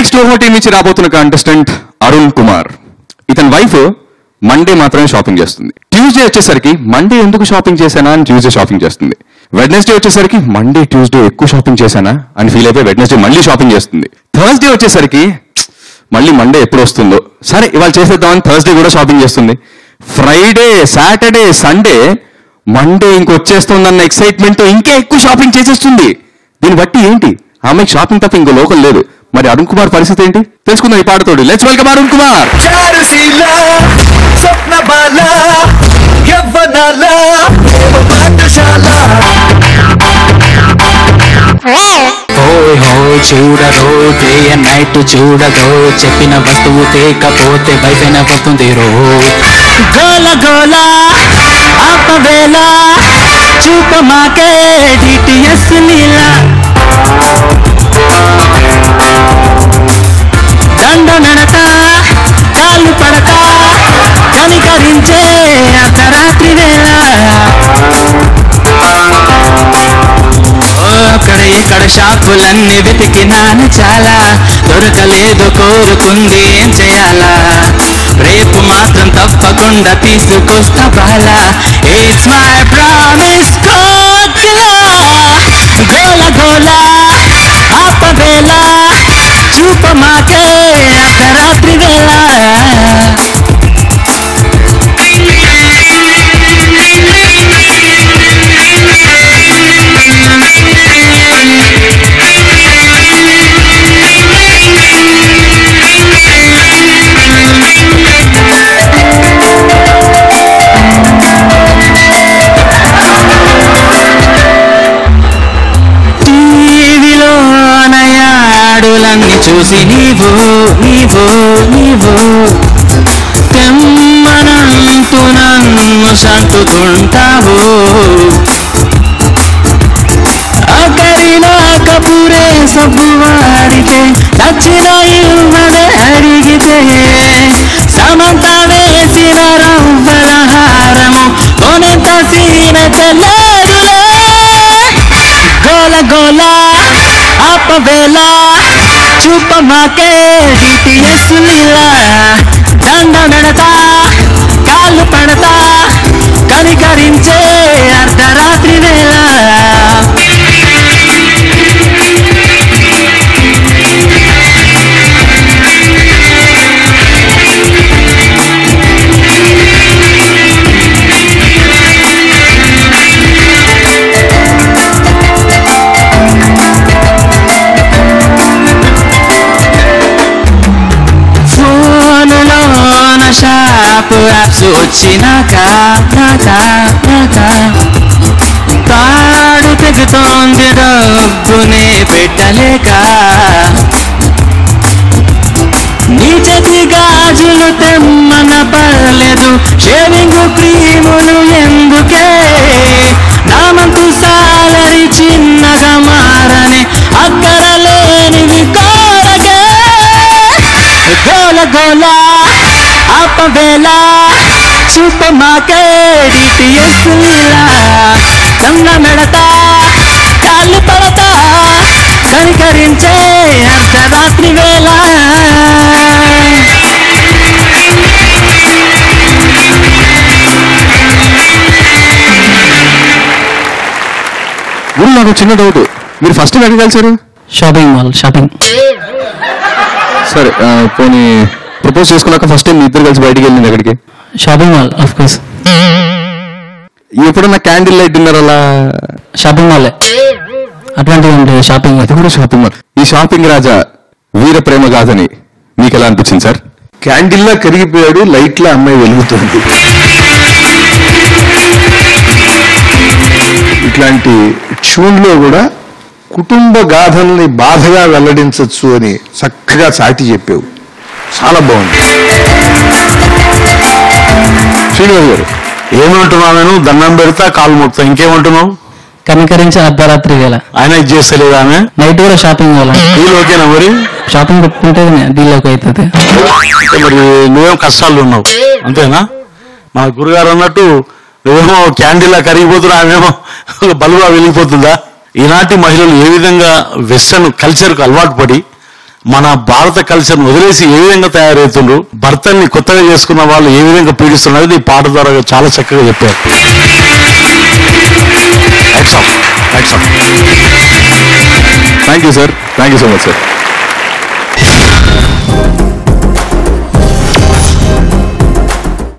next ఓహో team నుంచి రాబోతున్న కంటెస్టెంట్ అరుణ్ కుమార్ ఇతని వైఫ్ మండే మాత్రమే షాపింగ్ చేస్తుంది ట్యూస్డే వచ్చేసరికి మండే ఎందుకు షాపింగ్ చేశానా అని ట్యూస్డే షాపింగ్ చేస్తుంది వెడ్నెస్డే వచ్చేసరికి మండే ట్యూస్డే ఎక్కువ షాపింగ్ చేశానా అని ఫీల్ అయిపోయి వెడ్నెస్డే మళ్ళీ షాపింగ్ చేస్తుంది థర్స్డే వచ్చేసరికి మళ్ళీ మండే ఎప్పుడు వస్తుందో సరే ఇవాళ చేసేద్దామని థర్స్డే కూడా షాపింగ్ చేస్తుంది ఫ్రైడే సాటర్డే సండే మండే ఇంకొచ్చేస్తుందన్న ఎక్సైట్మెంట్ ఇంకా ఎక్కువ షాపింగ్ చేసేస్తుంది దీన్ని బట్టి ఏంటి ఆమెకి షాపింగ్ తప్ప ఇంకో లోకల్ లేదు మరి అరుణ్ కుమార్ పరిస్థితి ఏంటి తెలుసుకుందాం ఈ పాటతోటి లెట్స్ వెల్కమ్ అరుణ్ కుమార్ చారుశీల స్వప్న బాల యవ్వనాల ప్రేమ పాఠశాల హోయ్ హో చూడరో డే అండ్ నైట్ చూడదో చెప్పిన వస్తువు తేకపోతే బయటనే వస్తుంది రో గోల గోల ఆపవేళ చూప మాకే డిటిఎస్ నీలా దండ నడక కాళ్ళు పడక కనికరించే అర్ధరాత్రి వేళ ఓ, అక్కడ ఇక్కడ షాపులన్నీ వెతికినాను చాలా దొరకలేదు కోరుకుంది ఏం చేయాలా రేపు మాత్రం తప్పకుండా తీసుకొస్తా బాలా ఇట్స్ మై ప్రామిస్ గోల గోల ఆపవేళ చూప మాకే అర్ధరాత్రి వేళ టీవీలో నయాడులన్నీ చూసి నీవు నీవు నీవు తెమ్మనంటూ నన్ను సంటుకుంటావు అకరినా కపూరే సబ్బు వాడితే దక్షిణ ఇవ్వనే అడిగితే సమంత వేసిన రవ్వల హారము కొనెంత సీన చెల్లారులే గోల గోల ఆపవేళ చూప మాకే డిటిఎస్ లీలా దండ నడతా కాళ్ళు పడతా కనికరించే అర్ధరాత్రి వేళ ఫోనులోన షాపు యాప్స్ వచ్చినాక నాక నాక తాడు తెగుతోంది డబ్బునే పెట్టలేక నీ చేతి గాజులు తెమ్మన పర్లేదు షేవింగ్ క్రీములు ఎందుకే నామంతు సాలరి చిన్నగా మారని అక్కర లేనివి కోరగే గోల గోల ఆపవేళ చూప మాకే డిటిఎస్ లీలా దొంగ మెడతా కాళ్ళు పడతా కనికరించే అర్ధరాత్రి వేళ గురు నాకు చిన్న డౌట్ మీరు ఫస్ట్ ఎక్కడ కలిసారు షాపింగ్ మాల్ షాపింగ్ సరే ఆ, పోనీ ప్రపోజ్ చేసుకున్నాక ఫస్ట్ టైం మీ ఇద్దరు కలిసి బయటికి వెళ్ళింది ఎక్కడికి షాపింగ్ మాల్ ఆఫ్ కోర్స్ ఎప్పుడన్నా క్యాండిల్ లైట్ డిన్నర్ అలా షాపింగ్ మాలే అట్లాంటివి ఉంటాయి షాపింగ్ అది కూడా షాపింగ్ మాల్ ఈ షాపింగ్ రాజా వీర ప్రేమ కాదని మీకు ఎలా అనిపించింది సార్ క్యాండిల్లా కరిగిపోయాడు లైట్లా అమ్మాయి వెలుగుతుంది ఇట్లాంటి ట్యూన్లో కూడా కుటుంబ గాథల్ని బాధగా వెల్లడించవచ్చు అని చక్కగా చాటి చెప్పావు చాలా బాగుంది శ్రీనివాస్ గారు ఏమంటున్నావు నేను దండం పెడతా కాలు మొక్తా ఇంకేమంటున్నావు కనికరించి అర్ధరాత్రి వేళ ఆయన ఇది చేస్తలేదు ఆమె నైట్ కూడా షాపింగ్ పోవాలి డీల్ ఓకేనా మరి షాపింగ్ పెట్టుకుంటే డీల్లోకి అవుతుంది అంటే మరి నువ్వేం కష్టాలు ఉన్నావు అంతేనా మా గురుగారు అన్నట్టు నువ్వేమో క్యాండిల్లా కరిగిపోతున్నా ఆమెమో బలుగా వెలిగిపోతుందా ఈనాటి మహిళలు ఏ విధంగా వెస్టర్న్ కల్చర్కు అలవాటు పడి మన భారత కల్చర్ వదిలేసి ఏ విధంగా తయారవుతుండ్రు భర్తల్ని కొత్తగా చేసుకున్న వాళ్ళు ఏ విధంగా పీడిస్తున్నారు ఈ పాట ద్వారా చాలా చక్కగా చెప్పారు thank you sir thank you so much sir